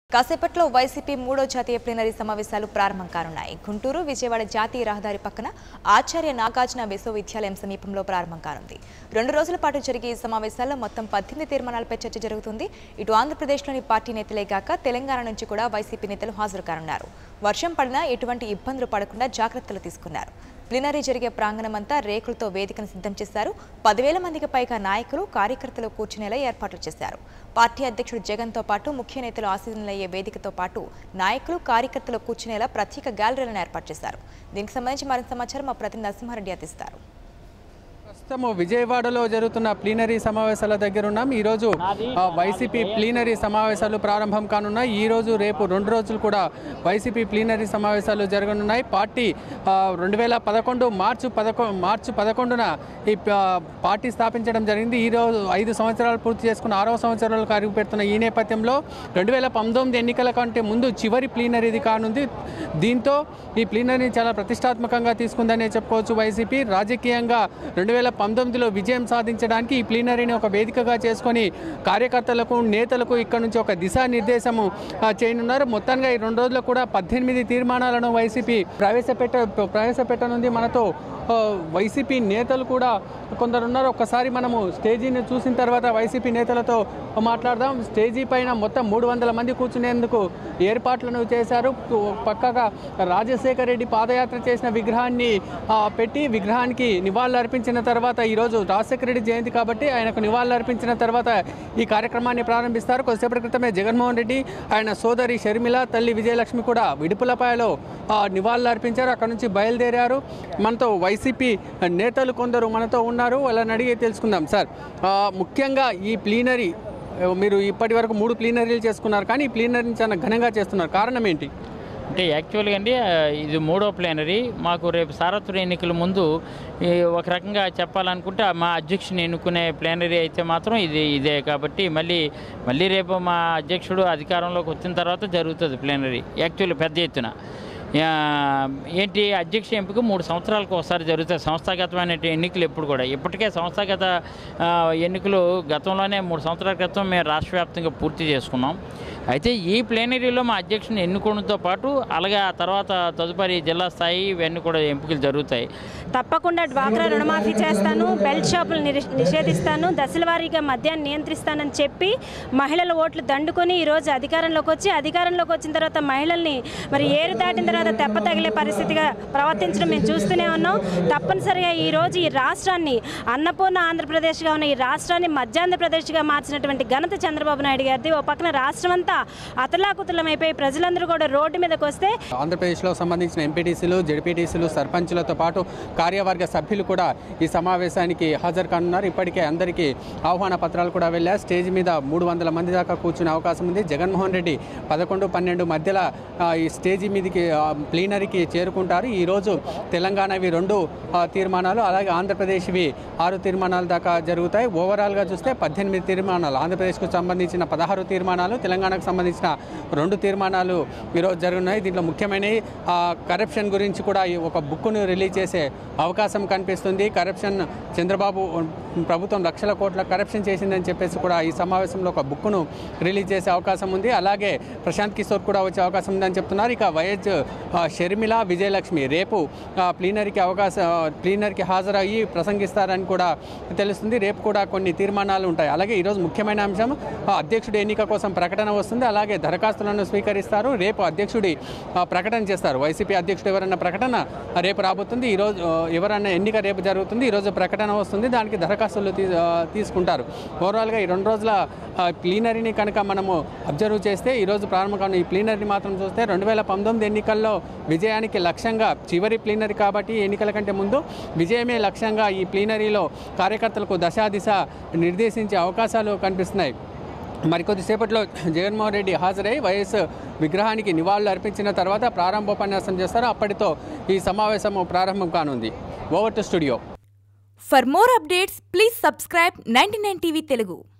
కాసేపట్లో వైసీపీ మూడో జాతీయ ప్లీనరీ సమావేశాలు ప్రారంభం కానున్నాయి గుంటూరు విజయవాడ జాతీయ రహదారి పక్కన ఆచార్య నాగార్జున విశ్వవిద్యాలయం సమీపంలో ప్రారంభం కానుంది రెండు రోజుల పాటు జరిగే ఈ సమావేశాల్లో మొత్తం పద్దెనిమిది తీర్మానాలపై చర్చ జరుగుతుంది ఇటు ఆంధ్రప్రదేశ్లోని పార్టీ నేతలే కాక తెలంగాణ నుంచి కూడా వైసీపీ నేతలు హాజరు కానున్నారు వర్షం పడినా ఎటువంటి ఇబ్బందులు పడకుండా జాగ్రత్తలు తీసుకున్నారు ప్లీనరీ జరిగే ప్రాంగణమంతా రేకులతో వేదికను సిద్ధం చేశారు పదివేల మందికి పైగా నాయకులు కార్యకర్తలు కూర్చునేలా ఏర్పాట్లు చేశారు పార్టీ అధ్యక్షుడు జగన్తో పాటు ముఖ్య నేతలు ఆశీనులయ్యే వేదికతో పాటు నాయకులు కార్యకర్తలు కూర్చునేలా ప్రత్యేక గ్యాలరీలను ఏర్పాటు చేశారు దీనికి సంబంధించి మరింత సమాచారం మా ప్రతినిధి నరసింహారెడ్డి అందిస్తారు ప్రస్తుతం విజయవాడలో జరుగుతున్న ప్లీనరీ సమావేశాల దగ్గర ఉన్నాం ఈరోజు ఆ, వైసీపీ ప్లీనరీ సమావేశాలు ప్రారంభం కానున్నాయి ఈ రోజు రేపు రెండు రోజులు కూడా వైసీపీ ప్లీనరీ సమావేశాలు జరగనున్నాయి పార్టీ రెండు వేల పదకొండు మార్చి పదకొ మార్చి పదకొండున ఈ ప- పార్టీ స్థాపించడం జరిగింది ఈ రోజు ఐదు సంవత్సరాలు పూర్తి చేసుకున్న ఆరవ సంవత్సరాలు అడుగు పెడుతున్న ఈ నేపథ్యంలో రెండు వేల పంతొమ్మిది ఎన్నికల కంటే ముందు చివరి ప్లీనరీది కానుంది దీంతో ఈ ప్లీనరీని చాలా ప్రతిష్టాత్మకంగా తీసుకుందనే చెప్పుకోవచ్చు వైసీపీ రాజకీయంగా రెండు వేల పంతొమ్మిదిలో విజయం సాధించడానికి ఈ ప్లీనరీని ఒక వేదికగా చేసుకొని కార్యకర్తలకు నేతలకు ఇక్కడ నుంచి ఒక దిశానిర్దేశము ఆ, చేయనున్నారు మొత్తంగా ఈ రెండు రోజుల్లో కూడా పద్దెనిమిది తీర్మానాలను వైసీపీ ప్రవేశపెట్ట ప్రవేశపెట్టనుంది మనతో ఆ, వైసీపీ నేతలు కూడా కొందరు ఉన్నారు ఒక్కసారి మనము స్టేజీని చూసిన తర్వాత వైసీపీ నేతలతో మాట్లాడదాం స్టేజీ పైన మొత్తం మూడు వందల మంది కూర్చునేందుకు ఏర్పాట్లను చేశారు పక్కగా రాజశేఖర రెడ్డి పాదయాత్ర చేసిన విగ్రహాన్ని ఆ, పెట్టి విగ్రహానికి నివాళులు అర్పించిన తర్వాత ఈరోజు రాజశేఖర రెడ్డి జయంతి కాబట్టి ఆయనకు నివాళులు అర్పించిన తర్వాత ఈ కార్యక్రమాన్ని ప్రారంభిస్తారు కొద్దిసేపటి క్రితమే జగన్మోహన్ రెడ్డి ఆయన సోదరి షర్మిల తల్లి విజయలక్ష్మి కూడా విడుపులపాయలో ఆ, నివాళులు అర్పించారు అక్కడ నుంచి బయలుదేరారు మనతో వైసీపీ నేతలు కొందరు మనతో ఉన్నారు వాళ్ళని అడిగి తెలుసుకుందాం సార్ ఆ, ముఖ్యంగా ఈ ప్లీనరీ ఆ, మీరు ఇప్పటి వరకు మూడు ప్లీనరీలు చేసుకున్నారు కానీ ఈ ప్లీనరీని చాలా ఘనంగా చేస్తున్నారు కారణం ఏంటి అంటే యాక్చువల్గా అండి ఆ, ఇది మూడో ప్లేనరీ మాకు రేపు సారథుల ఎన్నికల ముందు ఈ ఒక రకంగా చెప్పాలనుకుంటే మా అధ్యక్షుని ఎన్నుకునే ప్లేనరీ అయితే మాత్రం ఇది ఇదే కాబట్టి మళ్ళీ మళ్ళీ రేపు మా అధ్యక్షుడు అధికారంలోకి వచ్చిన తర్వాత జరుగుతుంది ప్లేనరీ యాక్చువల్లీ పెద్ద ఎత్తున ఆ, ఏంటి అధ్యక్ష ఎంపిక మూడు సంవత్సరాలకు ఒకసారి జరుగుతాయి సంస్థాగతమైన ఎన్నికలు ఎప్పుడు కూడా ఇప్పటికే సంస్థాగత ఆ, ఎన్నికలు గతంలోనే మూడు సంవత్సరాల క్రితం మేము రాష్ట్ర వ్యాప్తంగా పూర్తి చేసుకున్నాం అయితే ఈ ప్లేనరీలో మా అధ్యక్షుని ఎన్నుకోవడంతో పాటు అలాగే ఆ తర్వాత తదుపరి జిల్లా స్థాయి ఇవన్నీ కూడా ఎంపికలు జరుగుతాయి తప్పకుండా డ్వాక్రా రుణమాఫీ చేస్తాను బెల్ట్ షాపులు నిరి- నిషేధిస్తాను దశల వారీగా మద్యాన్ని నియంత్రిస్తానని చెప్పి మహిళల ఓట్లు దండుకొని ఈరోజు అధికారంలోకి వచ్చి అధికారంలోకి వచ్చిన తర్వాత మహిళల్ని మరి ఏరు దాటిన తర్వాత తెప్ప తగిలే పరిస్థితిగా ప్రవర్తించడం మేము చూస్తూనే ఉన్నాం తప్పనిసరిగా ఈ రోజు ఈ రాష్ట్రాన్ని అన్నపూర్ణ ఆంధ్రప్రదేశ్గా ఉన్న ఈ రాష్ట్రాన్ని మధ్యాంధ్రప్రదేశ్గా మార్చినటువంటి ఘనత చంద్రబాబు నాయుడు గారిది ఓ పక్కన రాష్ట్రం అంతా అతలాకుతలమైపోయి ప్రజలందరూ కూడా రోడ్డు మీదకి వస్తే ఆంధ్రప్రదేశ్లో సంబంధించిన ఎంపీటీసీలు జడ్పీటీసీలు సర్పంచులతో పాటు కార్యవర్గ సభ్యులు కూడా ఈ సమావేశానికి హాజరు కానున్నారు ఇప్పటికే అందరికీ ఆహ్వాన పత్రాలు కూడా వెళ్ళాయి స్టేజ్ మీద మూడు వందల మంది దాకా కూర్చునే అవకాశం ఉంది జగన్మోహన్ రెడ్డి పదకొండు పన్నెండు మధ్యలో ఆ, ఈ స్టేజీ మీదకి ఆ, ప్లీనరీకి చేరుకుంటారు ఈరోజు తెలంగాణవి రెండు ఆ, తీర్మానాలు అలాగే ఆంధ్రప్రదేశ్వి ఆరు తీర్మానాల దాకా జరుగుతాయి ఓవరాల్గా చూస్తే పద్దెనిమిది తీర్మానాలు ఆంధ్రప్రదేశ్కు సంబంధించిన పదహారు తీర్మానాలు తెలంగాణకు సంబంధించిన రెండు తీర్మానాలు ఈరోజు జరుగుతున్నాయి దీంట్లో ముఖ్యమైనవి ఆ, కరప్షన్ గురించి కూడా ఈ ఒక బుక్ను రిలీజ్ చేసే అవకాశం కనిపిస్తుంది కరప్షన్ చంద్రబాబు ప్రభుత్వం లక్షల కోట్ల కరప్షన్ చేసిందని చెప్పేసి కూడా ఈ సమావేశంలో ఒక బుక్ను రిలీజ్ చేసే అవకాశం ఉంది అలాగే ప్రశాంత్ కిషోర్ కూడా వచ్చే అవకాశం ఉందని చెప్తున్నారు ఇక వైఎస్ ఆ, షర్మిల విజయలక్ష్మి రేపు ఆ, ప్లీనరీకి అవకాశం ఆ, ప్లీనరీకి హాజరయ్యి ప్రసంగిస్తారని కూడా తెలుస్తుంది రేపు కూడా కొన్ని తీర్మానాలు ఉంటాయి అలాగే ఈరోజు ముఖ్యమైన అంశం ఆ, అధ్యక్షుడి ఎన్నిక కోసం ప్రకటన వస్తుంది అలాగే దరఖాస్తులను స్వీకరిస్తారు రేపు అధ్యక్షుడి ఆ, ప్రకటన చేస్తారు వైసీపీ అధ్యక్షుడు ఎవరన్నా ప్రకటన ఆ, రేపు రాబోతుంది ఈరోజు ఆ, ఎవరన్నా ఎన్నిక రేపు జరుగుతుంది ఈరోజు ప్రకటన వస్తుంది దానికి దరఖాస్తులు తీ- ఆ, తీసుకుంటారు ఓవరాల్గా ఈ రెండు రోజుల ఆ, ప్లీనరీని కనుక మనము అబ్జర్వ్ చేస్తే ఈరోజు ప్రారంభం కాను ఈ ప్లీనరీని మాత్రం చూస్తే రెండు వేల పంతొమ్మిది ఎన్నికల్లో విజయానికి లక్ష్యంగా చివరి ప్లీనరీ కాబట్టి ఈ ఎన్నికల కంటే ముందు విజయమే లక్ష్యంగా ఈ ప్లీనరీలో కార్యకర్తలకు దశాదిశ నిర్దేశించే అవకాశాలు కనిపిస్తున్నాయి మరికొద్దిసేపట్లో జగన్మోహన్ రెడ్డి హాజరై వైఎస్ విగ్రహానికి నివాళులు అర్పించిన తర్వాత ప్రారంభోపన్యాసం చేస్తారు అప్పటితో ఈ సమావేశం ప్రారంభం కానుంది over to studio for more updates please subscribe ninety TV Telugu